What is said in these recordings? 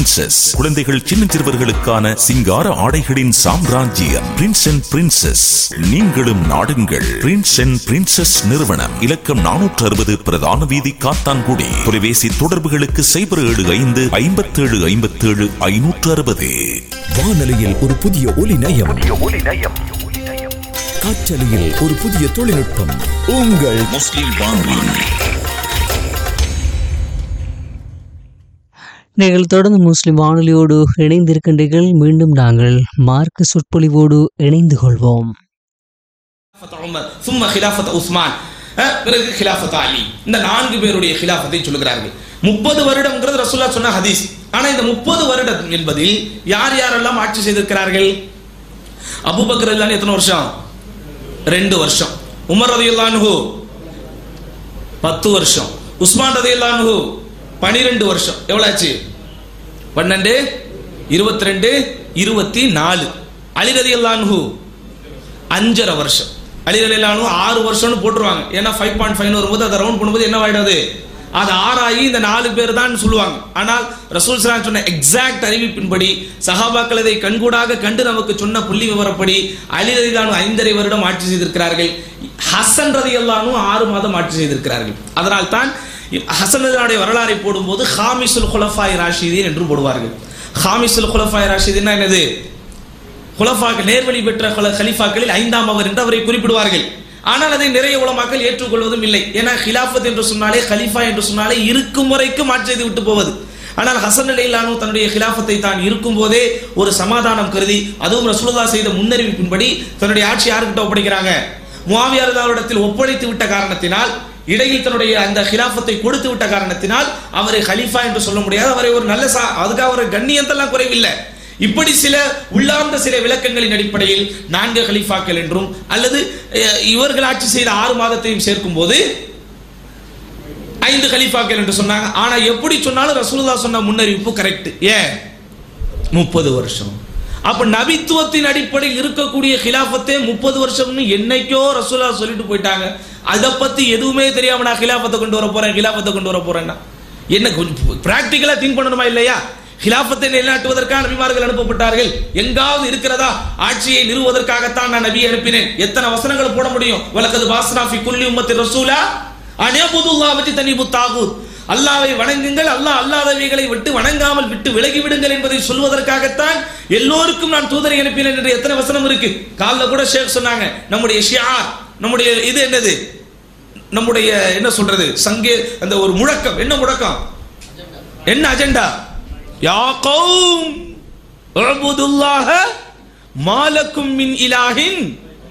princess குழந்தைகள் சின்னஞ்சிறுவர்களுக்கான சிங்கார ஆடைகளின் சாம்ராஜ்யம் பிரின்ஸ் அண்ட் பிரின்சஸ் நீங்களும் நாடுங்கள் பிரின்ஸ் அண்ட் பிரின்சஸ் நிறுவனம் இலக்கம் நானூற்று அறுபது பிரதான வீதி காத்தான்குடி தொலைபேசி தொடர்புகளுக்கு சைபர் ஏழு ஐந்து ஐம்பத்தேழு ஐம்பத்தேழு ஐநூற்று அறுபது வானொலியில் ஒரு புதிய ஒலி நயம் காற்றலையில் ஒரு புதிய தொழில்நுட்பம் உங்கள் முஸ்லிம் வானொலி நீங்கள் தொடர்ந்து முஸ்லிம் வானொலியோடு இணைந்திருக்கின்றீர்கள் மீண்டும் நாங்கள் மார்க்க சொற்பொழிவோடு இணைந்து கொள்வோம் خلافة عمر ثم خلافة உஸ்மான் அஹ், பிறகு خلافة அலி இந்த நான்கு பேருடைய خلافத்தை சொல்லுகிறார்கள் முப்பது வருடம்ங்கிறது ரசூல்லா சொன்ன ஹதீஸ் ஆனா இந்த முப்பது வருடம் என்பதில் யார் யாரெல்லாம் ஆட்சி செய்திருக்கிறார்கள் அபூபக்கர் எல்லாம் எத்தனை வருஷம் ரெண்டு வருஷம் உமர் ரதியுல்லான்ஹு பத்து வருஷம் உஸ்மான் ரதியுல்லான்ஹு பனிரெண்டு வருஷம் எவ்வளவு ஆச்சு பன்னெண்டு இருபத்தி ரெண்டு இருபத்தி நாலு அலி ரதியுல்லான்ஹு அஞ்சரை வருஷம் அலிரலிலானும் ஆறு வருஷம்னு போட்டுருவாங்க ஏன்னா ஃபைவ் பாயிண்ட் ஃபைவ் வரும்போது அதை ரவுண்ட் பண்ணும்போது என்ன ஆயிடாது அது ஆறாகி இந்த நாலு பேர் தான் சொல்லுவாங்க ஆனால் ரசூல் சலாம் சொன்ன எக்ஸாக்ட் அறிவிப்பின்படி சஹாபாக்கள் இதை கண்கூடாக கண்டு நமக்கு சொன்ன புள்ளி விவரப்படி அலி ரதிலானு ஐந்தரை வருடம் ஆட்சி செய்திருக்கிறார்கள் ஹசன் ரதி ஆறு மாதம் ஆட்சி செய்திருக்கிறார்கள் அதனால் தான் ஹசன் ரதிலானுடைய வரலாறை போடும்போது ஹாமிசுல் குலஃபாய் ராஷிதீன் என்று போடுவார்கள் ஹாமிசுல் குலஃபாய் ராஷிதீன்னா என்னது குலஃபாக்கள் நேர்வழி பெற்ற குல கலிஃபாக்களில் ஐந்தாம் அவர் என்று அவரை குறிப்பிடுவார்கள் ஆனால் அதை நிறைய உலமாக்கள் ஏற்றுக்கொள்வதும் இல்லை ஏன்னா ஹிலாஃபத் என்று சொன்னாலே கலிஃபா என்று சொன்னாலே இருக்கும் வரைக்கும் ஆட்சி செய்து விட்டு போவது ஆனால் ஹசன் அலிலானு தன்னுடைய ஹிலாஃபத்தை தான் இருக்கும் போதே ஒரு சமாதானம் கருதி அதுவும் ரசூலுல்லா செய்த முன்னறிவிப்பின்படி தன்னுடைய ஆட்சி யாருக்கிட்ட ஒப்படைக்கிறாங்க முவாவியாரதாவிடத்தில் ஒப்படைத்து விட்ட காரணத்தினால் இடையில் தன்னுடைய அந்த ஹிலாஃபத்தை கொடுத்து விட்ட காரணத்தினால் அவரை ஹலீஃபா என்று சொல்ல முடியாது அவரை ஒரு நல்ல சா அதுக்காக அவர் கண்ணியத்தெல்லாம் குறைவில்லை இப்படி சில உள்ளார்ந்த சில விளக்கங்களின் அடிப்படையில் நான்கு கலிஃபாக்கள் என்றும் அல்லது அஹ், இவர்கள் ஆட்சி செய்த ஆறு மாதத்தையும் சேர்க்கும் போது ஐந்து கலிஃபாக்கள் என்று சொன்னாங்க ஆனா எப்படி சொன்னாலும் ரசூலுல்லா சொன்ன முன்னறிவிப்பு கரெக்ட் ஏன் முப்பது வருஷம் அப்ப நபித்துவத்தின் அடிப்படையில் இருக்கக்கூடிய கிலாஃபத்தே முப்பது வருஷம்னு என்னைக்கோ ரசூலா சொல்லிட்டு போயிட்டாங்க அதை பத்தி எதுவுமே தெரியாம நான் கிலாஃபத்தை கொண்டு வர போறேன் கிலாஃபத்தை கொண்டு வர போறேன்னா என்ன கொஞ்சம் பிராக்டிக்கலா திங்க் பண்ணணுமா இல்லையா கிலாஃபத்தை நிலைநாட்டுவதற்காக நபிமார்கள் அனுப்பப்பட்டார்கள் எங்காவது இருக்கிறதா ஆட்சியை நிறுவுவதற்காகத்தான் நான் நபியை அனுப்பினேன் எத்தனை வசனங்கள் போட முடியும் வலக்கது பாஸ்னாஃபி குல்லி உம்மத்தி ரசூலா அனேபுதுல்லா வச்சு தனிபு தாகூத் அல்லாவை வணங்குங்கள் அல்லாஹ் அல்லாதவைகளை விட்டு வணங்காமல் விட்டு விலகி விடுங்கள் என்பதை சொல்வதற்காகத்தான் எல்லோருக்கும் நான் தூதரை அனுப்பினேன் என்று எத்தனை வசனம் இருக்கு காலைல கூட ஷேக் சொன்னாங்க நம்முடைய ஷியார் நம்முடைய இது என்னது நம்முடைய என்ன சொல்றது சங்கே அந்த ஒரு முழக்கம் என்ன முழக்கம் என்ன அஜெண்டா யா கௌம் உஅ்புதுல்லாஹ மாலக்கும் மின் இலாஹின்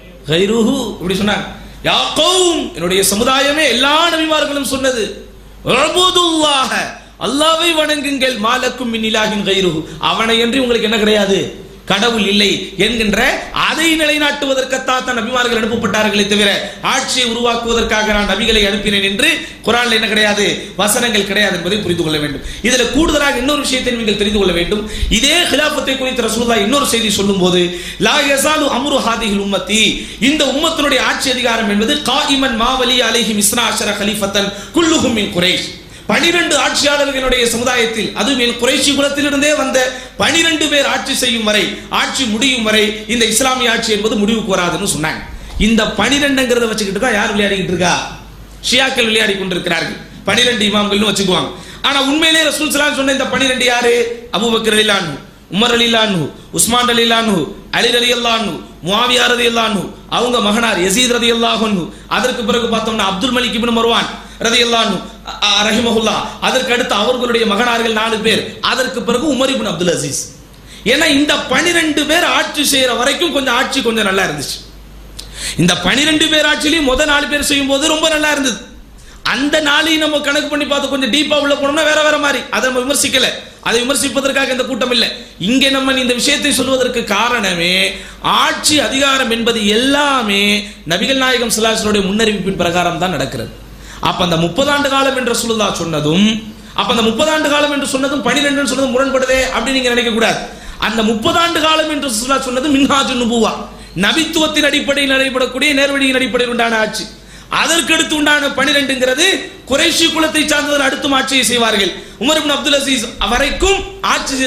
கைருஹு இப்படி சொன்னாங்க யா கௌம் என்னுடைய சமுதாயமே எல்லா நபிமார்களும் சொன்னது உஅ்புதுல்லாஹ அல்லாஹ்வை வணங்குங்கள் மாலக்கும் மின் இலாஹின் கைருஹு அவனை என்று உங்களுக்கு என்ன கிடையாது கடவுள் இல்லை என்கின்ற அதை நிலைநாட்டுவதற்கத்தான் தான் நபிமார்கள் அனுப்பப்பட்டார்களே தவிர ஆட்சியை உருவாக்குவதற்காக நான் நபிகளை அனுப்பினேன் என்று குரான்ல என்ன கிடையாது வசனங்கள் கிடையாது என்பதை புரிந்து கொள்ள வேண்டும் இதுல கூடுதலாக இன்னொரு விஷயத்தை நீங்கள் தெரிந்து கொள்ள வேண்டும் இதே ஹிலாபத்தை குறித்து ரசூலுல்லாஹ் இன்னொரு செய்தி சொல்லும்போது லா யஸாலு அம்ரு ஹாதிஹில் உம்மத்தி இந்த உம்மத்தினுடைய ஆட்சி அதிகாரம் என்பது காயிமன் மாவலி அலைஹிம் இஸ்னா அஷர கலிஃபத்தன் குல்லுஹும் மின் குறைஷ் பனிரெண்டு ஆட்சியாளர்களுடைய சமுதாயத்தில் அதுவும் என் குறைச்சி குலத்திலிருந்தே வந்த பனிரெண்டு பேர் ஆட்சி செய்யும் வரை ஆட்சி முடியும் வரை இந்த இஸ்லாமிய ஆட்சி என்பது முடிவுக்கு வராதுன்னு சொன்னாங்க இந்த பனிரெண்டுங்கிறத வச்சுக்கிட்டு தான் யார் விளையாடிக்கிட்டு இருக்கா ஷியாக்கள் விளையாடி கொண்டிருக்கிறார்கள் பனிரெண்டு இமாம்கள்னு வச்சுக்குவாங்க ஆனா உண்மையிலே ரசூல் ஸல்லல்லாஹு சொன்ன இந்த பனிரெண்டு யாரு அபூபக்கர் ரலியல்லாஹு உமர் ரலியல்லாஹு உஸ்மான் ரலியல்லாஹு அலி ரலியல்லாஹு முஆவியா ரலியல்லாஹு அவங்க மகனார் யசீத் ரலியல்லாஹு அன்ஹு அதற்கு பிறகு பார்த்தோம்னா அப்துல் மலிக் இப்னு மர்வான் ரலியல்லாஹு ரஹிமஹுல்லா அதற்கு அடுத்து அவர்களுடைய மகனார்கள் நாலு பேர் அதற்கு பிறகு உமர் இப்னு அப்துல் அசீஸ் ஏன்னா இந்த பனிரெண்டு பேர் ஆட்சி செய்யற வரைக்கும் கொஞ்சம் ஆட்சி கொஞ்சம் நல்லா இருந்துச்சு இந்த பனிரெண்டு பேர் ஆட்சியிலையும் முத நாலு பேர் செய்யும் போது ரொம்ப நல்லா இருந்தது அந்த நாளையும் நம்ம கணக்கு பண்ணி பார்த்து கொஞ்சம் டீப்பா உள்ள போனோம்னா வேற வேற மாதிரி அதை நம்ம விமர்சிக்கல அதை விமர்சிப்பதற்காக இந்த கூட்டம் இல்லை இங்கே நம்ம இந்த விஷயத்தை சொல்வதற்கு காரணமே ஆட்சி அதிகாரம் என்பது எல்லாமே நபிகள் நாயகம் சிலாசனுடைய முன்னறிவிப்பின் பிரகாரம் தான் நடக்கிறது அப்ப அந்த முப்பதாண்டு காலம் என்ற சொல்லுதா சொன்னதும் அப்ப அந்த முப்பதாண்டு காலம் என்று சொன்னதும் பனிரெண்டு சொன்னதும் முரண்படுதே அப்படின்னு நீங்க நினைக்க கூடாது அந்த முப்பதாண்டு காலம் என்று சொல்ல சொன்னது மின்ஹாஜு நுபுவா நபித்துவத்தின் அடிப்படையில் நடைபெறக்கூடிய நேர்வழியின் அடிப்படையில் உண்டான ஆட்சி அதற்கடுத்து உண்டான பனிரெண்டுங்கிறது குறைஷி குலத்தை சார்ந்தவர் அடுத்தும் ஆட்சியை செய்வார்கள் உமர் இப்னு அப்துல் அசீஸ் வரைக்கும் ஆட்சி